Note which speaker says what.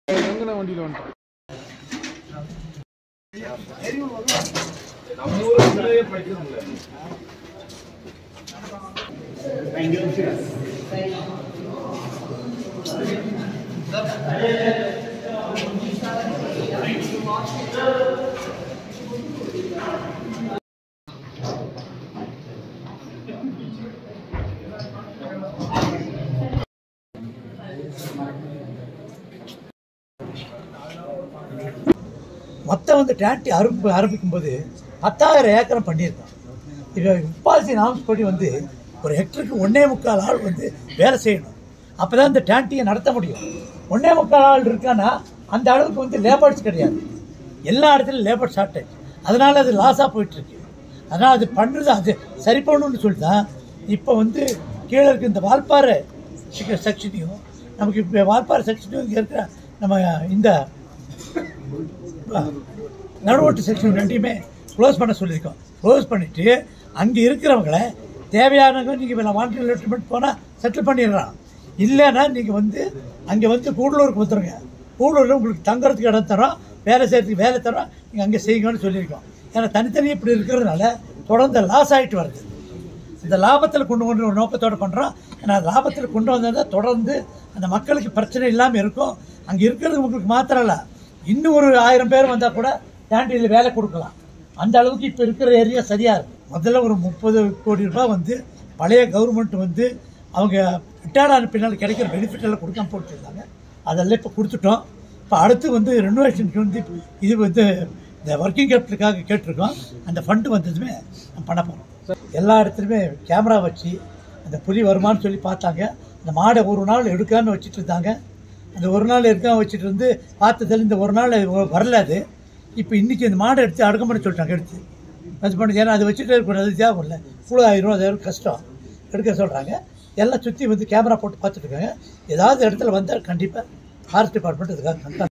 Speaker 1: எங்கண்ணா வண்டியில் வந்துட்டோம்
Speaker 2: மொத்தம் வந்து டேண்டி அறுப்பு ஆரம்பிக்கும் போது பத்தாயிரம் ஏக்கரம் பண்ணியிருக்கோம் இப்போ முப்பாசி நாம்ஸ் படி வந்து ஒரு ஹெக்டருக்கு ஒன்னே முக்கால் ஆள் வந்து வேலை செய்யணும் அப்போ தான் இந்த டேண்டியை நடத்த முடியும் ஒன்னே முக்கால் ஆள் இருக்கான்னா அந்த அளவுக்கு வந்து லேபர்ஸ் கிடையாது எல்லா இடத்துலையும் லேபர் ஷார்ட்டேஜ் அதனால அது லாஸாக போயிட்டுருக்கு அதனால் அது பண்ணுறது அது சரி பண்ணணும்னு சொல்லி தான் இப்போ வந்து கீழே இருக்க இந்த வால்பாறை செக்ஷனையும் நமக்கு இப்போ வால்பாறை செக்ஷனையும் இங்கே இருக்கிற நம்ம இந்த நடுவோட்டு செக்ஷன் ரெண்டையுமே க்ளோஸ் பண்ண சொல்லியிருக்கோம் க்ளோஸ் பண்ணிவிட்டு அங்கே இருக்கிறவங்கள தேவையானவங்க நீங்கள் வாண்டட் லெட்டர்மெண்ட் போனால் செட்டில் பண்ணிடுறான் இல்லைன்னா நீங்கள் வந்து அங்கே வந்து கூடலூருக்கு வந்துடுங்க கூடலூரில் உங்களுக்கு தங்குறதுக்கு இடம் தரோம் வேலை செய்கிறதுக்கு வேலை தரோம் நீங்கள் அங்கே செய்யுங்கன்னு சொல்லியிருக்கோம் ஏன்னா தனித்தனி இப்படி இருக்கிறதுனால தொடர்ந்து லாஸ் ஆகிட்டு வருது இந்த லாபத்தில் கொண்டு வந்து ஒரு நோக்கத்தோடு பண்ணுறோம் ஏன்னா லாபத்தில் கொண்டு வந்தால் தான் தொடர்ந்து அந்த மக்களுக்கு பிரச்சனை இல்லாமல் இருக்கும் அங்கே இருக்கிறது உங்களுக்கு மாத்திரம் இல்லை இன்னும் ஒரு ஆயிரம் பேர் வந்தால் கூட கேண்டீனில் வேலை கொடுக்கலாம் அந்த அளவுக்கு இப்போ இருக்கிற ஏரியா சரியாக இருக்கு முதல்ல ஒரு முப்பது கோடி ரூபாய் வந்து பழைய கவர்மெண்ட் வந்து அவங்க ரிட்டையர்ட் ஆன பின்னால் கிடைக்கிற பெனிஃபிட் எல்லாம் கொடுக்காம போட்டுருந்தாங்க அதெல்லாம் இப்போ கொடுத்துட்டோம் இப்போ அடுத்து வந்து ரெனோவேஷனுக்கு வந்து இது வந்து இந்த ஒர்க்கிங் கேபிட்டலுக்காக கேட்டிருக்கோம் அந்த ஃபண்டு வந்ததுமே நம்ம பண்ண போகிறோம் எல்லா இடத்துலையுமே கேமரா வச்சு அந்த புலி வருமானு சொல்லி பார்த்தாங்க அந்த மாடை ஒரு நாள் எடுக்காமல் வச்சுட்டு இருந்தாங்க அந்த ஒரு நாள் எடுக்காமல் வச்சுட்டு இருந்து பார்த்ததில் இந்த ஒரு நாள் வ- வரல அது இப்போ இன்றைக்கி அந்த மாடை எடுத்து அடக்கம் பண்ண சொல்லிட்டாங்க எடுத்து அது பண்ணி ஏன்னா அதை வச்சுட்டு இருக்கக்கூடாது தேவை இல்லை கூட ஆயிரம் அது கஷ்டம் எடுக்க சொல்கிறாங்க எல்லாம் சுற்றி வந்து கேமரா போட்டு பார்த்துட்டு இருக்காங்க ஏதாவது இடத்துல வந்தால் கண்டிப்பாக ஃபாரஸ்ட் டிபார்ட்மெண்ட் இதுக்காக கண்காணி